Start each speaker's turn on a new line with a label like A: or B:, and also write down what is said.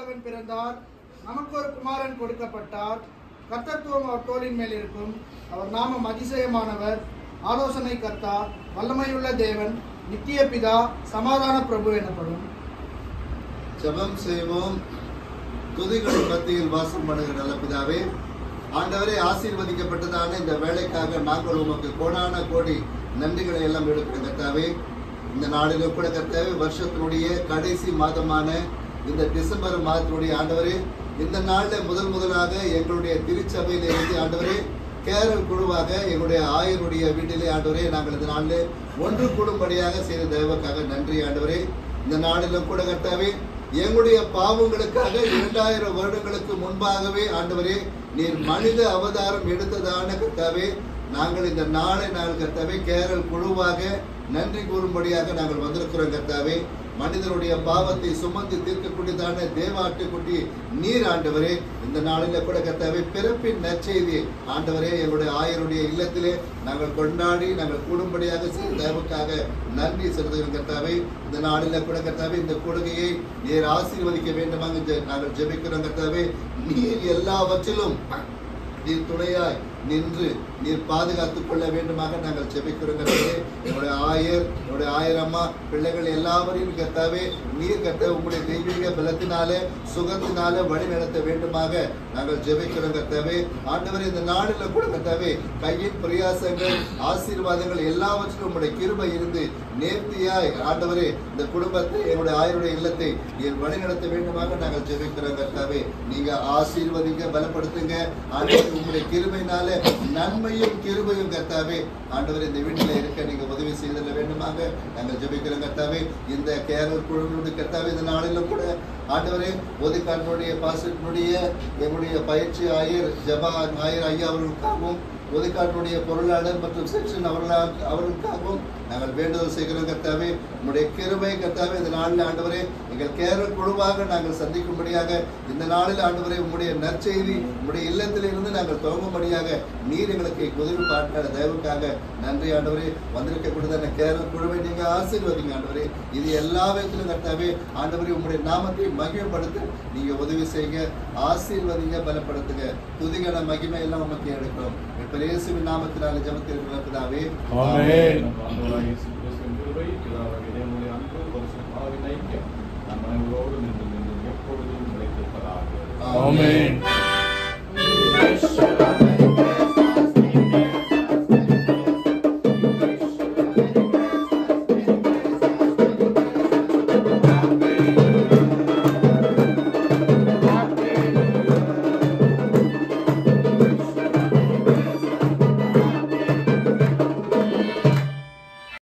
A: ஒருவன் பிறந்தார் நமக்கு ஒரு குமாரன் கொடுக்கப்பட்டார் கர்த்தத்துவம் அவர் தோளின் மேல் இருக்கும் அவர் நாமம் அதிசயமானவர் ஆலோசனை கர்த்தா வல்லமையுள்ள தேவன் நித்திய பிதா சமாதான பிரபு எனப்படும்
B: ஜெபம் செய்வோம் துதிகளின் மத்தியில் வாசம் பண்ணுகிற நல்ல பிதாவே ஆண்டவரே ஆசீர்வதிக்கப்பட்டதான இந்த வேலைக்காக நாங்கள் உமக்கு கோடான கோடி நன்றிகளை எல்லாம் எடுக்கிற கர்த்தாவே இந்த நாளிலும் கூட கர்த்தாவே வருஷத்தினுடைய கடைசி மாதமான இந்த டிசம்பர் மாதத்தினுடைய ஆண்டவரே இந்த நாளில் முதல் முதலாக எங்களுடைய திருச்சபையில இருந்து ஆண்டவரே கேரள் குழுவாக எங்களுடைய ஆயருடைய வீட்டிலே ஆண்டவரே நாங்கள் இந்த நாளில் ஒன்று கூடும்படியாக செய்த தெய்வக்காக நன்றி ஆண்டவரே இந்த நாளிலும் கூட கர்த்தாவே எங்களுடைய பாவங்களுக்காக இரண்டாயிரம் வருடங்களுக்கு முன்பாகவே ஆண்டவரே நீர் மனித அவதாரம் எடுத்ததான கர்த்தாவே நாங்கள் இந்த நாளை நாங்கள் கர்த்தாவே கேரள் குழுவாக நன்றி கூறும்படியாக நாங்கள் வந்திருக்கிறோம் கர்த்தாவே மனிதனுடைய பாவத்தை சுமந்து தீர்க்கக்கூடியதான தேவாட்டுக்குட்டி நீர் ஆண்டவரே இந்த நாளில கூட கர்த்தாவே பிறப்பின் நற்செய்தி ஆண்டவரே எங்களுடைய ஆயருடைய இல்லத்திலே நாங்கள் கொண்டாடி நாங்கள் கூடும்படியாக செய்த தயவுக்காக நன்றி செலுத்துகிறோம் கர்த்தாவே இந்த நாளில கூட கர்த்தாவே இந்த கொடுகையை நீர் ஆசீர்வதிக்க வேண்டுமாக ஜெ- நாங்கள் ஜெபிக்கிறோம் கர்த்தாவே நீர் எல்லாவற்றிலும் நீர் துணையாய் நின்று நீர் பாதுகாத்துக் கொள்ள வேண்டுமாக நாங்கள் ஜெபிக்கிறோம் கர்த்தாவே என்னுடைய ஆயர் என்னுடைய ஆயர் அம்மா பிள்ளைகள் எல்லாவரையும் கர்த்தாவே நீர் கர்த்தாவே உங்களுடைய தெய்வீக பலத்தினாலே சுகத்தினாலே வழி நடத்த வேண்டுமாக நாங்கள் ஜெபிக்கிறோம் கர்த்தாவே ஆண்டவரே இந்த நாளில் கூட கர்த்தாவே கையின் பிரயாசங்கள் ஆசீர்வாதங்கள் எல்லாவற்றிலும் உங்களுடைய கிருபை இருந்து நேர்த்தியாய் ஆண்டவரே இந்த குடும்பத்தை என்னுடைய ஆயருடைய இல்லத்தை நீர் வழி நடத்த வேண்டுமாக நாங்கள் ஜெபிக்கிறோம் கர்த்தாவே நீங்க ஆசீர்வதிங்க பலப்படுத்துங்க ஆண்டவரே உங்களுடைய கிருபையினால நன்மையும் கிருபையும் கர்த்தாவே ஆண்டவரே இந்த வீட்டில் இருக்க நீங்க உதவி செய்திட வேண்டுமாக நாங்கள் ஜெபிக்கிறோம் கர்த்தாவே இந்த கேரள குழுவினுடைய கர்த்தாவே இந்த நாளிலும் கூட ஆண்டவரே ஒதுக்காட்டினுடைய பாசத்தினுடைய எங்களுடைய பயிற்சி ஆயர் ஜபா ஆயர் ஐயா அவர்களுக்காகவும் ஒதுக்காட்டினுடைய பொருளாளர் மற்றும் செக்ஷன் அவர்களா அவர்களுக்காகவும் நாங்கள் வேண்டுதல் செய்கிறோம் கர்த்தாவே உங்களுடைய கிருபை கர்த்தாவே இந்த நாளில் ஆண்டவரே எங்கள் கேரள குழுவாக நாங்கள் சந்திக்கும்படியாக இந்த நாளில் ஆண்டவரே உங்களுடைய நற்செய்தி உங்களுடைய இல்லத்திலிருந்து நாங்கள் துவங்கும்படியாக நீர் எங்களுக்கு உதவி பார்க்கிற தயவுக்காக நன்றி ஆண்டவரே வந்திருக்கக்கூடியதான கேரள குழுவை நீங்க ஆசீர்வதிங்க ஆண்டவரே இது எல்லா விதத்திலும் கர்த்தாவே ஆண்டவரே உங்களுடைய நாமத்தை மகிமைப்படுத்த நீங்க உதவி செய்யுங்க ஆசீர்வதிங்க பலப்படுத்துங்க துதிகன மகிமை எல்லாம் உமக்கு எடுக்கிறோம் இப்ப இயேசுவின் நாமத்தினால ஜெபத்தில் இருக்கிற பிதாவே
C: ஆமென்.
D: நம்ம ஆண்டவராகிய இயேசு கிறிஸ்துவின் கிருபை, பிதாவாகிய தேவனுடைய அன்பு, பரிசுத்த ஆவியின் ஐக்கியம், நம் அனைவரோடும் இன்றும் என்றும் எப்பொழுதும் நிலைத்திருப்பதாக.
C: ஆமென்.
A: Yes,